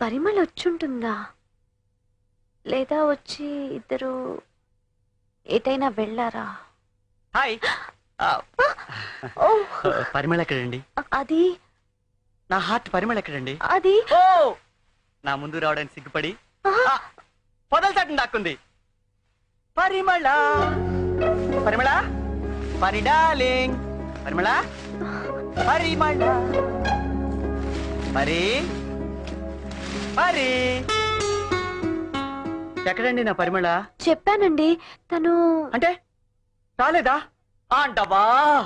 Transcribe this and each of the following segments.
పరిమళ వచ్చుంటుందా లేదా వచ్చి ఇద్దరు ఏటైనా వెళ్ళారా హాయ్ ఓ పరిమళ ఎక్కడండి అది నా హార్ట్ పరిమళ ఎక్కడండి అది ఓ నా ముందు రావడానికి సిగ్గుపడి ఆ, పొదల చాటును దాక్కుంది పరిమళ పరిమళ పరి డార్లింగ్ పరిమళ పరిమళ మరి మరి ఎక్కడండి నా పరిమళ చెప్పానండి తను అంటే రాలేదా ఆ అంటవా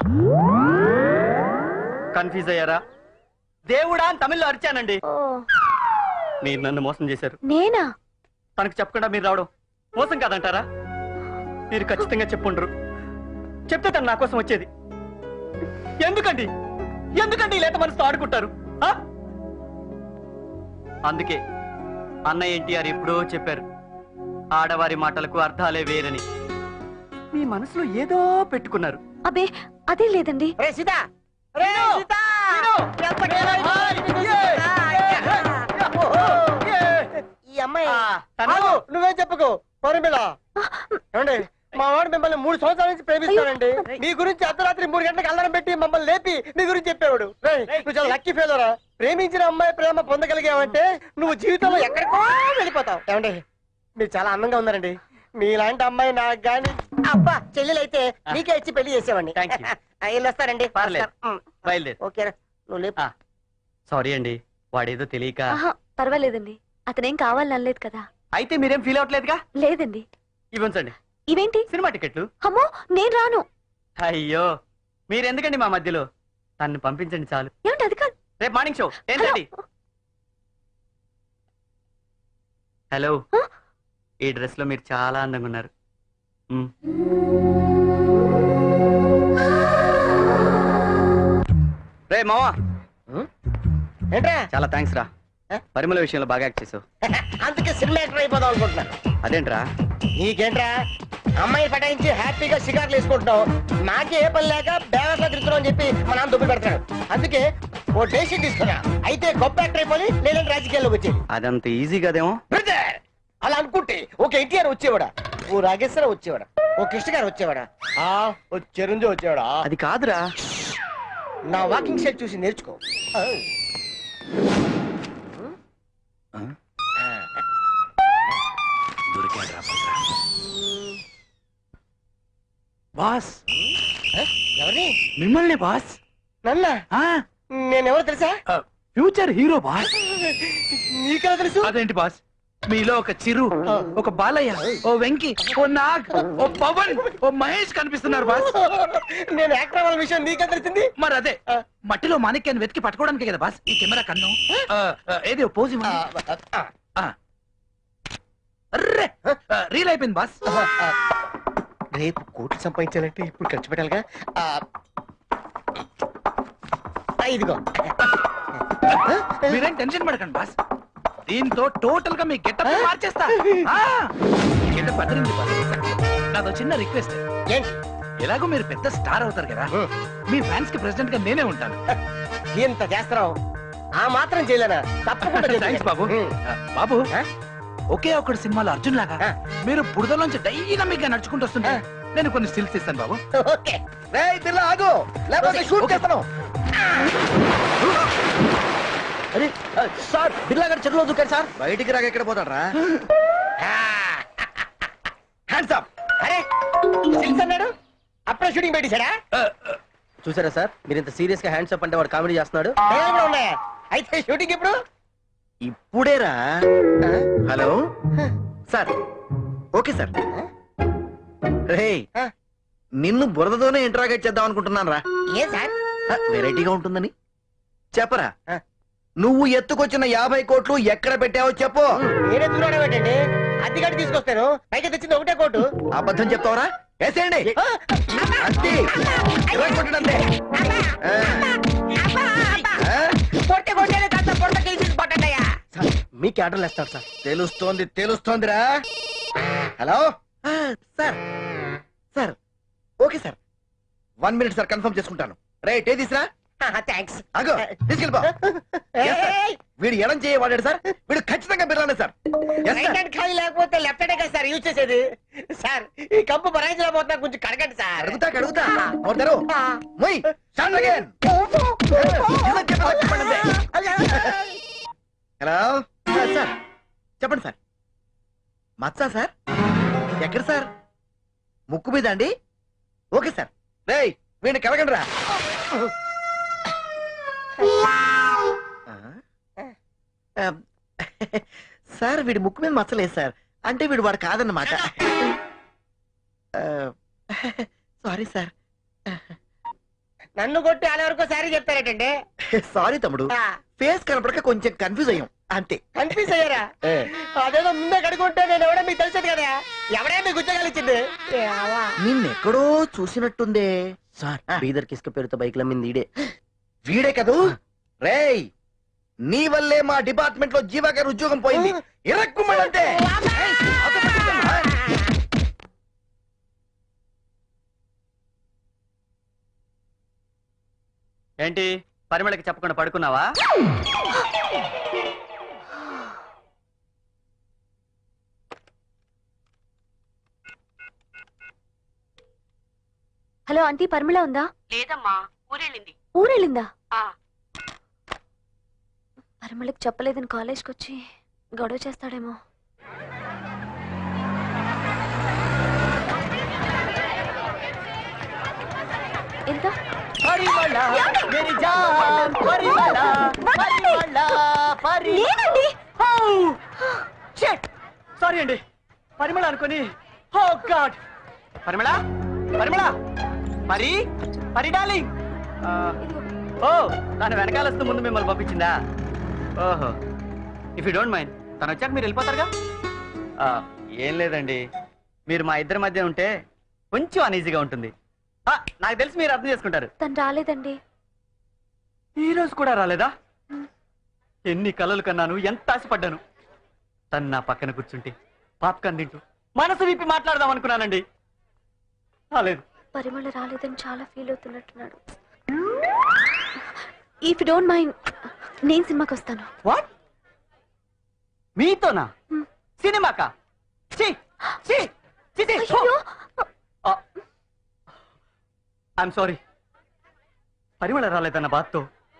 కన్ఫ్యూజ్ అయ్యారా దేవుడా అని తమిళ్లో అరిచానండి ఓ మీరు నన్ను మోసం చేశారు నేనా తనకు చెప్పకుండా మీరు రావడం మోసం కాదంటారా మీరు ఖచ్చితంగా చెప్పుండ్రు చెప్తే తను నా కోసం వచ్చేది ఎందుకండి ఎందుకండి ఈ లేత మనసుతో ఆడుకుంటారు ఆ? అందుకే అన్న ఎన్టీఆర్ ఎప్పుడో చెప్పారు ఆడవారి మాటలకు అర్థాలే వేరని మీ మనసులో ఏదో పెట్టుకున్నారు అబే అదే లేదండి రే సీత రే సీత ఈ అమ్మాయి ఆ, తను- ఆగు, నువ్వేం చెప్పుకో పరిమిళ ఏమండి మా వాడు మిమ్మల్ని మూడు సంవత్సరాల నుంచి ప్రేమిస్తానండి మీ గురించి అర్ధరాత్రి మూడు గంటలకు అల్లరం పెట్టి మమ్మల్ని లేపి మీ గురించి చెప్పేవాడు రేయ్, నువ్వు చాలా లక్కీ ఫెయిలరా ప్రేమించిన అమ్మాయి ప్రేమ పొందగలిగావంటే నువ్వు జీవితంలో ఎక్కడికో వెళ్ళిపోతావు ఏమండి మీరు చాలా అందంగా ఉన్నారండి మీలాంటి అమ్మాయి నాకు గాని అబ్బా చెల్లెలైతే నీకే ఇచ్చి పెళ్లి చేసేవాడిని Thank you. ఆ, వెళ్ళొస్తారండి పర్లేదు. ఉమ్. బయలుదేరు ఓకేరా నువ్వు లేపు ఆ. సారీ అండి వాడేదో తెలియక ఆహా పర్వాలేదండి అతనేం కావాలని అనలేదు కదా అయితే మీరేం ఫీల్ అవ్వట్లేదుగా లేదండి ఇవి ఉంచండి ఇవేంటి సినిమా టికెట్లు అమ్మో నేను రాను అయ్యో మీరెందుకండి మా మధ్యలో తన్ని పంపించండి చాలు ఏమంటే అది కాదు రేపు morning show ten thirty hello Huh? ఈ డ్రెస్ లో మీరు చాలా అందంగా ఉన్నారు మ్. రే మావా ఏంట్రా చాలా థ్యాంక్స్ రా Huh? పరిమళ విషయంలో బాగా యాక్ట్ చేసావు అందుకే సినిమా యాక్టర్ అయిపోదాం అనుకుంటున్నా అదేంట్రా నీకేంట్రా అమ్మాయి పటాయించి హ్యాపీగా షికార్లు వేసుకుంటున్నావు నాకే ఏ పని లేక బ్యాలెన్స్ లో తిరుగుతున్నావు అని చెప్పి మా నాన్న దుబ్బులు పెడతాడు అందుకే ఓ డెసిషన్ తీసుకున్నా అయితే గొప్ప యాక్టర్ అయిపోయి లేదంటే రాజకీయాల్లోకి వచ్చేది అదంత ఈజీ కదేమో బ్రదర్ అలా అనుకుంటే ఒక ఎన్టీఆర్ వచ్చేవాడా ఓ రాగేశ్వర వచ్చేవాడా ఓ కృష్ణ గారు వచ్చేవాడా ఆ ఓ చిరంజీవి వచ్చేవాడా అది కాదురా నా వాకింగ్ స్టైల్ చూసి నేర్చుకో ఆ. బాస్ ఎవరిని మిమ్మల్ని బాస్ నన్న ఆ నేనెవరు తెలుసా ఫ్యూచర్ హీరో బాస్ నీకెలా తెలుసు అదేంటి బాస్ మీలో ఒక చిరు ఒక బాలయ్య ఓ వెంకి ఓ నాగ్ ఓ పవన్ ఓ మహేష్ కనిపిస్తున్నారు బాస్ నేను యాక్టర్ అవ్వాల విషయం నీకే తెలిసింది మరి అదే మట్టిలో మాణిక్యాన్ని వెతికి పట్టుకోవడానికి కదా బాస్ ఈ కెమెరా కన్ను ఆ, ఆ, ఏది ఓ పోజ్ ఇవ్వండి. ఆ. అర్రే ఆ, రీల్ అయిపోయింది బాస్ రేపు కోట్లు సంపాదించాలంటే ఇప్పుడు ఖర్చు పెట్టాలిగా ఆ, ఆ, ఇదిగో మీరేం టెన్షన్ పడకండి బాస్ దీంతో టోటల్ గా మీ గెటప్ మార్చేస్తా గెటప్ అదిరింది బాస్ నాదో చిన్న రిక్వెస్ట్ ఏంటి ఎలాగో మీరు పెద్ద స్టార్ అవుతారు కదా మీ ఫ్యాన్స్ కి ప్రెసిడెంట్ గా నేనే ఉంటాను ఎంత చేస్తున్నావు ఆ మాత్రం చేయలేనా తప్పకుండా చేద్దాం. థ్యాంక్స్ బాబు ఉమ్. ఆ, బాబు ఆ? ఒకే ఒక్కడు సినిమాలో అర్జున్ లాగా ఆ. మీరు బురదలోంచి డైనమిక్ గా నడుచుకుంటూ వస్తుంటే ఆ. నేను కొన్ని స్టిల్స్ ఇస్తాను బాబు ఓకే రేయ్ బిర్లా ఆగు లేకపోతే షూట్ ఓకే. చేస్తాను అరే సార్ బిర్లా గారు చెరువులో దూకారు సార్ బయటికి రాక ఎక్కడ పోతాడ్రా హ్యాండ్స్ అప్ అరే సిల్స్ అన్నాడు అప్పుడే షూటింగ్ పెట్టేశాడా చూసారా సార్ మీరు ఇంత సీరియస్ గా హ్యాండ్స్ అప్ అంటే వాడు కామెడీ చేస్తున్నాడు డైలాగ్ కూడా ఉన్నాయా అయితే షూటింగ్ ఎప్పుడు ఇప్పుడేరా ఆ? హలో సార్ ఓకే సార్ రే ఆ? నిన్ను బురదతోనే ఇంట్రాగేట్ చేద్దాం అనుకుంటున్నాను రా ఏ సార్ వెరైటీగా ఉంటుందని చెప్పరా ఆ. నువ్వు ఎత్తుకొచ్చిన యాభై కోట్లు ఎక్కడ పెట్టావో చెప్పు నేనే దూరం పెట్టండి అద్దె గడి తీసుకొస్తాను పైకి తెచ్చింది ఒకటే కోటు అబద్ధం చెప్తావరా వేసేయండి అంతే ఇరవై కొట్టండి అంతే ఆ. ఆ? కొట్టే కొట్టే కాస్త పొట్ట కేజీలు పట్టండియా మీకు ఆర్డర్లు వేస్తారు సార్ తెలుస్తోంది తెలుస్తోందిరా హలో ఆ, sir sir okay sir one minute sir confirm చేసుకుంటాను రైట్ ఏ తీసురా థ్యాంక్స్ అగో తీసుకెళ్ళిపో వీడు ఎడం చేయ వాడాడు సార్ వీడు ఖచ్చితంగా బిర్లానే sir Yes, sir. Right hand ఖాళీ లేకపోతే లెఫ్ట్ హ్యాండ్ కదా సార్ యూజ్ చేసేది సార్ ఈ కంపు బరాయించలేకపోతున్నా కొంచెం కడగండి సార్ అడుగుతా అడుగుతా నోడరు మొయ్ స్టార్ట్ అగైన్ హలో సార్ చెప్పండి సార్ మచ్చా సార్ ఎక్కడ సార్ ముక్కు మీద అండి ఓకే సార్ రేయ్ వీడిని కలగండి రా సార్ వీడి ముక్కు మీద మచ్చలేదు సార్ అంటే వీడు వాడు కాదన్నమాట సారీ సార్ నన్ను కొట్టి అలా వరకు సారీ చెప్తారేటండి సారీ తమ్ముడు ఫేస్ కనపడక కొంచెం కన్ఫ్యూజ్ అయ్యాం అంతే కన్ఫ్యూజ్ అయ్యారా అదేదో ముందే కడుకుంటే నేను ఎవడో మీకు తెలిసేది కదా ఎవడే మీకు ఉద్యోగాలు ఇచ్చింది ఏవా. నిన్నెక్కడో చూసినట్టుందే సార్ ఆ. బీదర్ కిస్క పేరుతో బైక్ల మీద ఈడే వీడే కదూ రేయ్ నీ వల్లే మా డిపార్ట్మెంట్ లో జీవా గారి ఉద్యోగం పోయింది ఇరక్కుమంటే ఏంటి పరిమళకి చెప్పకుండా పడుకున్నావా హలో ఆంటీ పరిమళ ఉందా లేదమ్మా ఊరెళ్ళింది ఊరెళ్ళిందా ఆ. పరిమళకి చెప్పలేదని కాలేజ్కి వచ్చి గొడవ చేస్తాడేమో ఎంత పరిమళ మేరీ జాన్ పరిమళ పరిమళ పరి నేనండి సారీ అండి పరిమళ అనుకొని ఓ గాడ్ పరిమళ పరిమళ పరి పరి డార్లింగ్ ఓ తను వెనకాల వస్తూ ముందు మిమ్మల్ని పంపించిందా ఓహో ఇఫ్ యూ డోంట్ మైండ్ తను వచ్చాక మీరు వెళ్ళిపోతారుగా ఆ, ఏం లేదండి మీరు మా ఇద్దరి మధ్య ఉంటే కొంచెం అనీజీగా ఉంటుంది ఆ, నాకు తెలిసి మీరు అర్థం చేసుకుంటారు తను రాలేదండి ఈ రోజు కూడా రాలేదా ఎన్ని కలలు కన్నాను ఎంత ఆశపడ్డాను తను నా పక్కన కూర్చుంటే పాప్కాన్ తింటూ మనసు విప్పి మాట్లాడదాం అనుకున్నానండి రాలేదు పరిమళ రాలేదని చాలా ఫీల్ అవుతున్నట్టున్నాడు ఇఫ్ డోంట్ మైండ్ నేను సినిమాకి వస్తాను వాట్ మీతోనా Hmm. సినిమాకా ఛీ ఛీ ఛీ, ఛీ. అయ్యో ఐఎమ్ సారీ పరిమళ రాలేదన్న బాధతో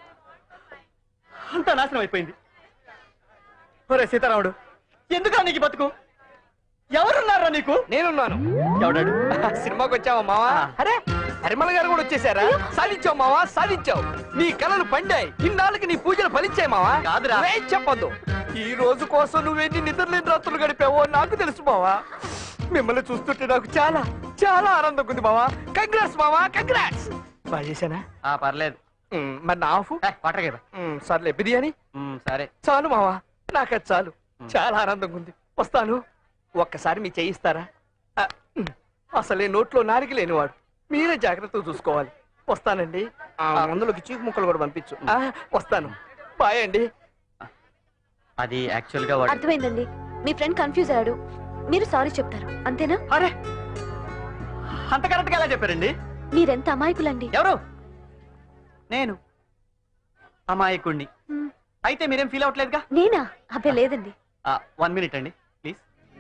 అంతా నాశనం అయిపోయింది ఒరే సీతారాముడు ఎందుకు నీకు ఈ బతుకు ఎవరున్నారా నీకు నేనున్నాను ఎవడాడు సినిమాకి వచ్చావా మావా ఆ. అరే పరిమళ గారు కూడా వచ్చేసారా సాధించావు మావా సాధించావు నీ కలలు పండాయి ఇన్నాళ్ళకి నీ పూజలు ఫలించాయి మావా కాదురా. నువ్వేం చెప్పొద్దు ఈ రోజు కోసం నువ్వెన్ని నిద్రలేని రాత్రులు గడిపావో నాకు తెలుసు మావా మిమ్మల్ని చూస్తుంటే నాకు చాలా చాలా ఆనందంగా ఉంది మావా కంగ్రాట్స్ మావా కంగ్రాట్స్ బాగా చేశానా ఆ పర్లేదు మ్, మరి నా ఆఫ్ ఏ, వాటర్ కదా మ్, సర్లే బిర్యానీ సరే చాలు మావా నాకది చాలు చాలా ఆనందంగా ఉంది వస్తాను ఒక్కసారి మీ చేయిస్తారా ఆ, ఉమ్, అసలే నోట్లో నారికి లేనివాడు మీరే జాగ్రత్తగా చూసుకోవాలి వస్తానండి ఆ మందులోకి చీకు ముక్కలు కూడా పంపించు ఆ, వస్తాను బాయ్ అండి అది యాక్చువల్ గా వాడు అర్థమైందండి మీ ఫ్రెండ్ కన్ఫ్యూజ్ అయ్యాడు మీరు సారీ చెప్తారు అంతేనా అరే అంత కరెక్ట్ గా ఎలా చెప్పారండి మీరెంత అమాయకులండి ఎవరు నేను అమాయకుణ్ణి మ్, అయితే మీరేం ఫీల్ అవ్వట్లేదుగా నేనా అబ్బే లేదండి వన్ మినిట్ అండి ప్లీజ్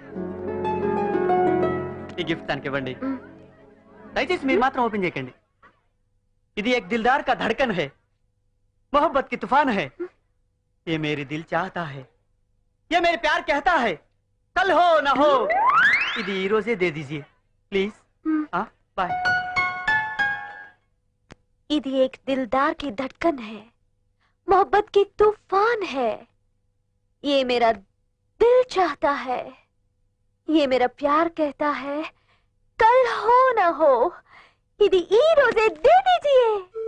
ఈ గిఫ్ట్ తనకి ఇవ్వండి మ్. దయచేసి మీరు మాత్రం ఓపెన్ చేయకండి ఇది एक दिलदार का धड़कन है मोहब्बत की तूफान है ये मेरी दिल चाहता है ये मेरे प्यार कहता है कल हो ना हो ఇది ఈ రోజే దే దీజియే ప్లీజ్ మ్, బాయ్ ఇది एक दिलदार की धड़कन है मोहब्बत की तूफान है ये मेरा दिल चाहता है ये मेरा प्यार कहता है कल हो ना हो ఇది ఈ రోజే దే దీజియే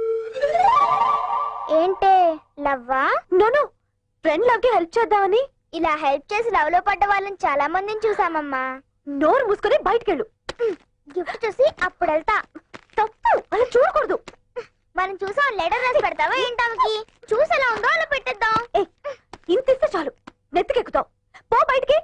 ఏంటే లవ్వా నోను ఫ్రెండ్ లవ్ కి హెల్ప్ చేద్దామని ఇలా హెల్ప్ చేసి లవ్ లో పడ్డ వాళ్ళని చాలా మందిని చూసామమ్మా నోరు మూసుకొని బయటకెళ్ళు గిఫ్ట్ చూసి అప్పుడు వెళ్తా తప్పు అలా చూడకూడదు మనం చూసాం లెటర్ రాసి పెడతావా ఏంటానికి చూసి ఎలా ఉందో అలా పెట్టేద్దాం ఏ ఇంత ఇస్తే చాలు నెత్తికెక్కుతావు పో బయటికి